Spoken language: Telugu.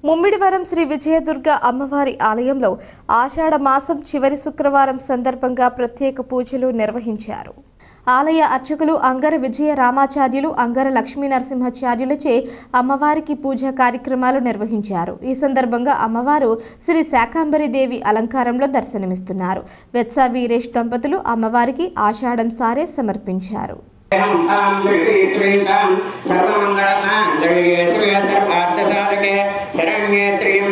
ముమ్మిడివరం శ్రీ విజయదుర్గ అమ్మవారి ఆలయంలో ఆషాఢ మాసం చివరి శుక్రవారం సందర్భంగా ప్రత్యేక పూజలు నిర్వహించారు ఆలయ అర్చకులు అంగర విజయ రామాచార్యులు అంగర లక్ష్మీ నరసింహాచార్యులచే అమ్మవారికి పూజా కార్యక్రమాలు నిర్వహించారు ఈ సందర్భంగా అమ్మవారు శ్రీ శాకాంబరి దేవి అలంకారంలో దర్శనమిస్తున్నారు వెత్స వీరేష్ దంపతులు అమ్మవారికి ఆషాఢం సారే సమర్పించారు సర్వమంగళమాంగళ్యే శ్రీయసర్వార్థసాధకే శరణ్యే త్రియం